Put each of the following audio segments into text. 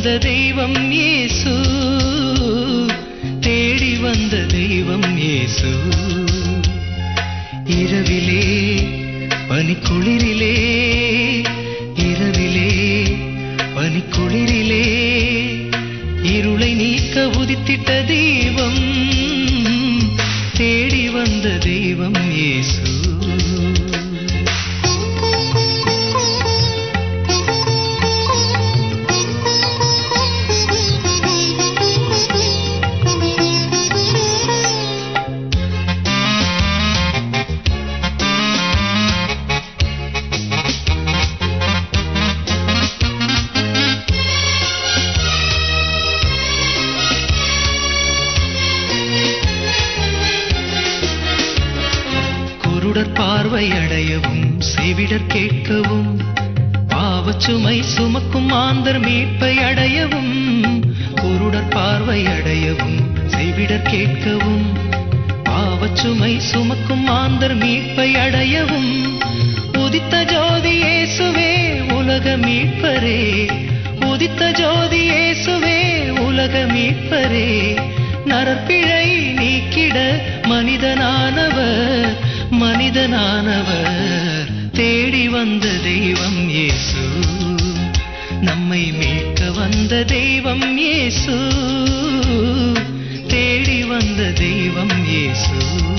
வந்த தெய்வம் இயேசு தேடி வந்த தெய்வம் இயேசு இரவிலே பனிக்குளிரிலே இரவிலே பனிக்குளிரிலே இருளை நீக்க உதித்திட்ட தெய்வம் தேடி வந்த தெய்வம் இயேசு குருடர் பார்வை அடையவும் செவிடர் கேட்கவும் பாவச்சுமை சுமக்கும் மாந்தர் மீட்பை அடையவும் குருடர் பார்வை அடையவும் செவிடர் கேட்கவும் பாவச்சுமை சுமக்கும் மாந்தர் மீட்பை அடையவும் உதித்த ஜோதி இயேசுவே உலக மீட்பரே உதித்த ஜோதி இயேசுவே உலக மீட்பரே நரப்பிழை நீக்கிட மனிதனானவர் மனிதனானவர் தேடி வந்த தெய்வம் இயேசு நம்மை மீட்க வந்த தெய்வம் இயேசு தேடி வந்த தெய்வம் இயேசு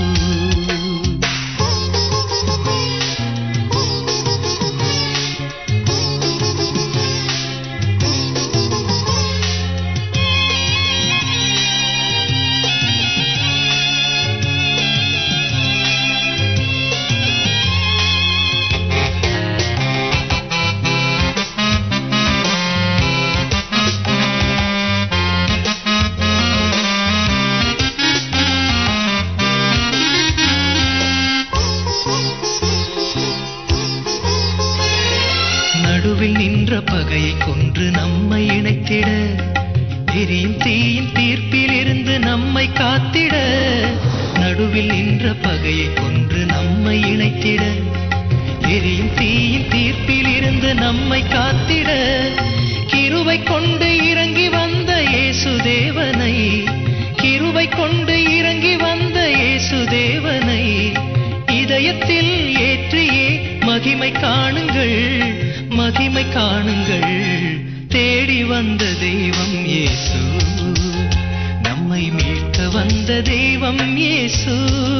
நடுவில் நின்ற பகையை கொன்று நம்மை இணைத்திட எரியும் தீயின் தீர்ப்பில் இருந்து நம்மை காத்திட நடுவில் நின்ற பகையை கொன்று நம்மை இணைத்திட எரியும் தீயின் தீர்ப்பில் இருந்து நம்மை காத்திட கிருவை கொண்டு இறங்கி வந்த இயேசு தேவனை கிருவை கொண்டு இறங்கி வந்த இயேசு தேவனை இதயத்தில் ஏற்றியே மகிமை காணுங்கள் மகிமை காணுங்கள் தேடி வந்த தெய்வம் இயேசு நம்மை மீட்க வந்த தெய்வம் இயேசு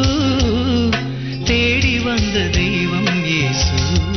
தேடி வந்த தெய்வம் இயேசு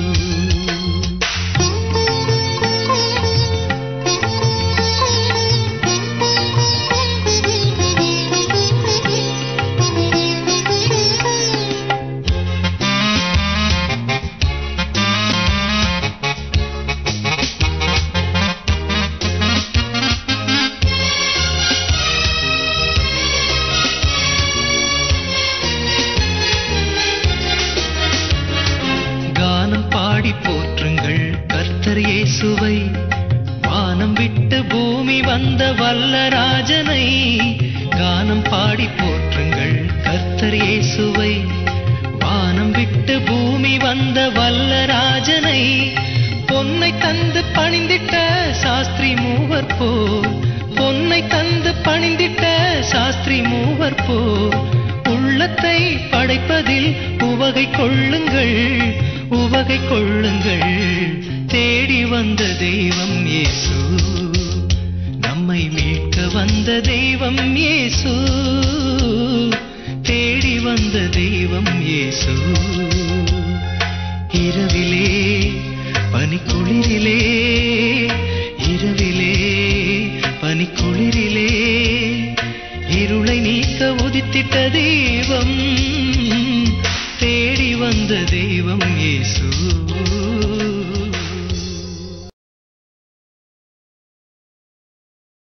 கானம் பாடி போற்றுங்கள் கர்த்தர் இயேசுவை வானம் விட்டு பூமி வந்த வல்லராஜனை கானம் பாடி போற்றுங்கள் கர்த்தர் இயேசுவை வானம் விட்டு பூமி வந்த வல்லராஜனை பொன்னை தந்து பணிந்திட்ட சாஸ்திரி மூவர் போ பொன்னை தந்து பணிந்திட்ட சாஸ்திரி மூவர் போ உள்ளத்தை படைப்பதில் உவகை கொள்ளுங்கள் உவகை கொள்ளுங்கள் தேடி வந்த தெய்வம் இயேசு நம்மை மீட்க வந்த தெய்வம் இயேசு தேடி வந்த தெய்வம் இயேசு இரவிலே பனிக்குளிரிலே இரவிலே பனிக்குளிரிலே இருளை நீக்க உதித்திட்ட தெய்வம்